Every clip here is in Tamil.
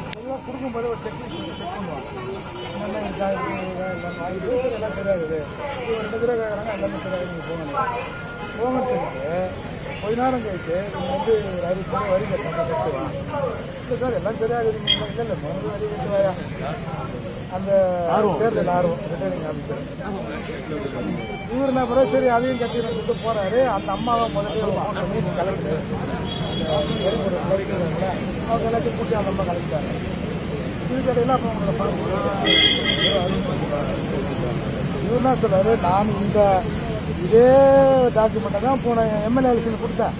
எல்லாம் கொடுக்கும்போது ஒரு செக்லிஸ்ட் செக் பண்ணுவாங்க என்னென்ன இருக்கா இருக்கு இருக்கா எல்லாம் வாங்கிட்டு எல்லாம் சரியாகுது இது ஒரு ரெண்டு தடவை கேட்குறாங்க எல்லாமே சரியாகுது நீங்கள் போகணும் போகிறதுக்கு கொஞ்ச நேரம் கழிச்சு நீங்கள் வந்து ஒரு அறுபது ரூபாய் வரி கட்டணும் கட்டுவான் இல்லை சார் எல்லாம் சரியாகுது நீங்கள் இல்லை இல்லை மருந்து வரி கட்டுவாயா அந்த தேர்தல் ஆர்வம் ரிட்டர்னிங் ஆஃபீஸர் இவர் என்ன பிறகு சரி அதையும் கட்டி வந்துட்டு போறாரு அந்த அம்மாவை முதல்ல ஃபோன் பண்ணி கலந்து அவங்க எல்லாத்தையும் கூட்டி அந்த அம்மா கலந்துட்டாங்க இது கடையில் அப்போ உங்களோட பணம் இவர் என்ன சொல்றாரு நான் இந்த இதே டாக்குமெண்ட்டை தான் போன எம்எல்ஏ எலெக்ஷன் கொடுத்தேன்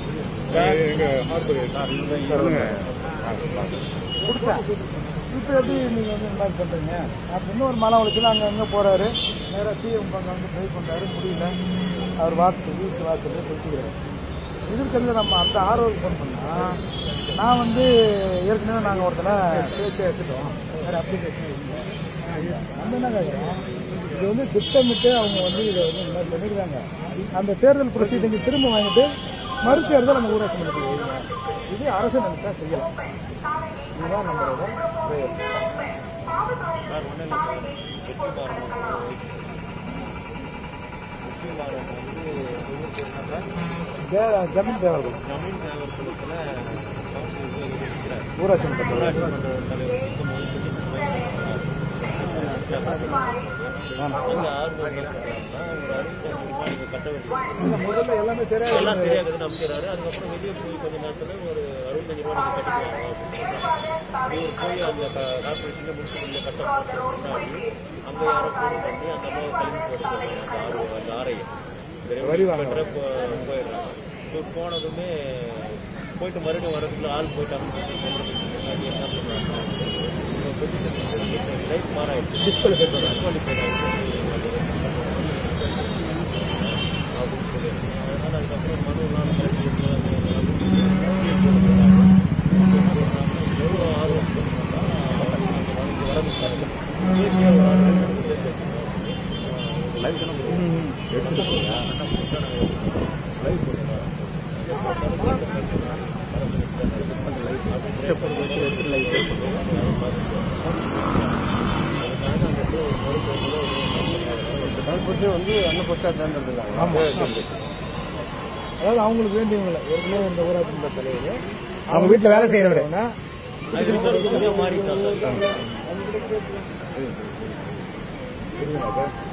கொடுத்தேன் இப்போ எப்படி நீங்கள் வந்து இந்த மாதிரி பண்ணுறீங்க அப்படின்னு ஒரு மலை உழைச்சில் அங்கே எங்கே போகிறாரு நேராக சிஎம் அங்கே வந்து ட்ரை பண்ணுறாரு முடியல அவர் வாசல் வீட்டு வாசல்லே கொடுத்துக்கிறாரு இதுக்கு நம்ம அந்த ஆர்வம் ஃபோன் பண்ணால் நான் வந்து ஏற்கனவே நாங்கள் ஒருத்தனை பேச்சு எடுத்துட்டோம் வேறு அப்ளிகேஷன் இல்லை நம்ம என்ன கேட்குறோம் இது வந்து திட்டமிட்டு அவங்க வந்து இதை வந்து இந்த மாதிரி பண்ணிக்கிறாங்க அந்த தேர்தல் ப்ரொசீடிங் திரும்ப வாங்கிட்டு மறு தேர்தல் நம்ம ஊராட்சி மன்றத்துக்கு வைங்க இது அரசு நினைச்சா செய்யலாம் இதுதான் நம்மளோட prayer. சார் ஒன்றும் இல்லை சார் வெற்றி பாரம் வெற்றி பாரம் வந்து ஊருக்கு என்ன சார் ஜெ- ஜமீன் தேவர்கள் ஜமீன் தேவர் குளத்தில் கவுன்சிலர் இருக்கிறார் ஊராட்சி மன்றத்தில் ஊராட்சி மன்ற தலைவர் வந்து முதல் அந்த ஆறு மணி சொல்றாங்கன்னா ஒரு அறுபத்தஞ்சு ரூபாய் நீங்கள் கட்ட வேண்டியது இல்ல, முதல்ல எல்லாமே சரியா எல்லாம் சரியாகுதுன்னு நம்பிக்கிறாரு அதுக்கப்புறம் வெளியே போய் கொஞ்ச நேரத்துல ஒரு அறுபத்தஞ்சு ரூபா நீங்க கட்டிக்குவாங்க அப்படின்னு இவர் போய் அந்த கார்பரேஷன்ல முனிசிபல்ல கட்ட போறதுக்கு முன்னாடி அங்க யாரோ ஃபோன் பண்ணி அந்த அம்மாவை கிளம்பி போட்டு அந்த ஆறு அந்த ஆரையை வரி வாங்க. போயிடுறாங்க இவர் போனதுமே போயிட்டு மறுபடியும் வரதுக்குள்ள ஆள் போயிட்டாங்க முன்னாடி என்ன பண்ணுறாங்க லைஃப் மாறாயிடுச்சு டிஸ்பிளே டிஸ்குவாலிஃபைட் ஆயிடுச்சு அப்படின்னு சொல்லி அதனால அதுக்கப்புறம் மனுலாம் கலெக்டர் எவ்வளோ ஆர்வம் வந்து அண்ணன் போஸ்டா ஆமா அதாவது அவங்களுக்கு வேண்டியவங்களை ஏற்கனவே இந்த ஊராட்சி மன்ற தலைவர் அவங்க வீட்டில் வேலை செய்யறவங்க மாறிட்டாங்க புரியுதுங்களா சார்